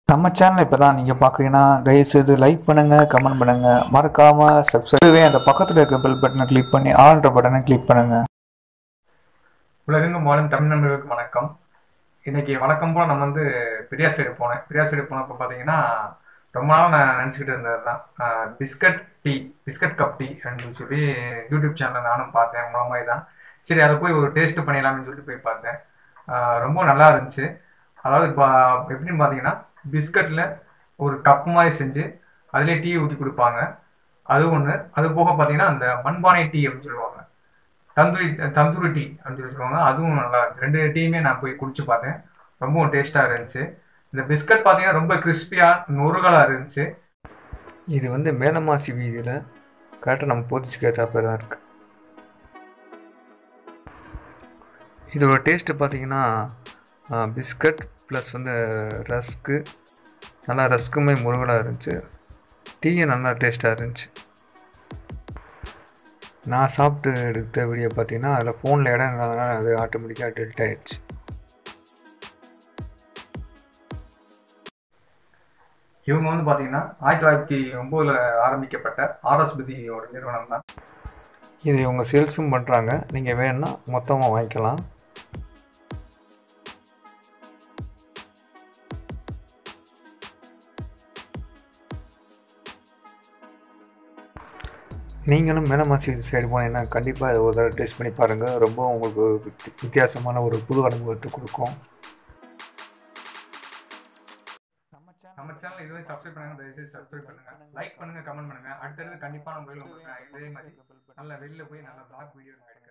நம்ம சேனலை இப்போ தான் நீங்கள் பார்க்குறீங்கன்னா தயவுசெய்து லைக் பண்ணுங்கள் கமெண்ட் பண்ணுங்கள் மறக்காமல் சப்ஸ்கிரைபே அந்த பக்கத்தில் இருக்க பெல் பட்டனை கிளிக் பண்ணி ஆல்ன்ற பட்டனை கிளிக் பண்ணுங்கள் உலகெங்கும் வாழும் தமிழ் நண்பர்களுக்கு வணக்கம் இன்னைக்கு வழக்கம் போல் நம்ம வந்து பெரியார் சைடு போனேன் பெரியார் சைடு போனப்போ பார்த்தீங்கன்னா ரொம்ப நாள் நான் நினச்சிக்கிட்டு இருந்தது தான் biscuit tea biscuit cup tea அப்படின்னு சொல்லி யூடியூப் சேனலில் நானும் பார்த்தேன் உங்கள மாதிரி தான் சரி அதை போய் ஒரு டேஸ்ட் பண்ணிடலாம்னு சொல்லிட்டு போய் பார்த்தேன் ஆஹ் ரொம்ப நல்லா இருந்துச்சு அதாவது இப்போ எப்படின்னு பார்த்தீங்கன்னா பிஸ்கட்டில் ஒரு கப் மாதிரி செஞ்சு அதிலே டீ ஊற்றி கொடுப்பாங்க அது ஒன்று அது போக பார்த்தீங்கன்னா அந்த மண்பானை டீ அப்படின்னு சொல்லுவாங்க தந்தூரி தந்தூரி டீ அப்படின்னு சொல்லி சொல்லுவாங்க அதுவும் நல்லா இருந்துச்சு ரெண்டு டீயுமே நான் போய் குடிச்சு பார்த்தேன் ரொம்பவும் டேஸ்ட்டாக இருந்துச்சு இந்த பிஸ்கட் பார்த்தீங்கன்னா ரொம்ப கிறிஸ்பியாக நொறுகலாக இருந்துச்சு இது வந்து மேலமாசி வீதியில் கரெக்டாக நம்ம போதிச்சுக்க ஏற்றாப்ப தான் இருக்குது இதோட டேஸ்ட்டு பார்த்தீங்கன்னா பிஸ்கட் ப்ளஸ் வந்து ரஸ்க்கு நல்லா ரஸ்க்குமே முருகலாக இருந்துச்சு டீயும் நல்லா டேஸ்ட்டாக இருந்துச்சு நான் சாப்பிட்டு எடுத்த வீடியோ பார்த்தீங்கன்னா அதில் ஃபோனில் இடம் இல்லாதனால அது ஆட்டோமேட்டிக்காக டெல்ட் ஆயிடுச்சு இவங்க வந்து பார்த்தீங்கன்னா ஆயிரத்தி தொள்ளாயிரத்தி ஒம்போதில் ஆரம்பிக்கப்பட்ட ஆர்எஸ்பதியோட நிறுவனம் தான் இது இவங்க சேல்ஸும் பண்ணுறாங்க நீங்கள் வேணும்னா மொத்தமாக வாங்கிக்கலாம் நீங்களும் மேலமாசி சைடு போனீங்கன்னா கண்டிப்பாக இதை ஒரு தடவை டேஸ்ட் பண்ணி பாருங்கள் ரொம்ப உங்களுக்கு ஒரு வித்தி- வித்தியாசமான ஒரு புது அனுபவத்தை கொடுக்கும் நம்ம சேனல் இதுவரை சப்ஸ்கிரைப் பண்ணுங்க தயவுசெய்து சப்ஸ்கிரைப் பண்ணுங்க லைக் பண்ணுங்க கமெண்ட் பண்ணுங்க அடுத்தடுத்து கண்டிப்பான முறையில் உங்களுக்கு நான் இதே மாதிரி நல்ல வெளியில போய் நல்ல பிளாக் வீடியோ நான் எடுக்கிறேன்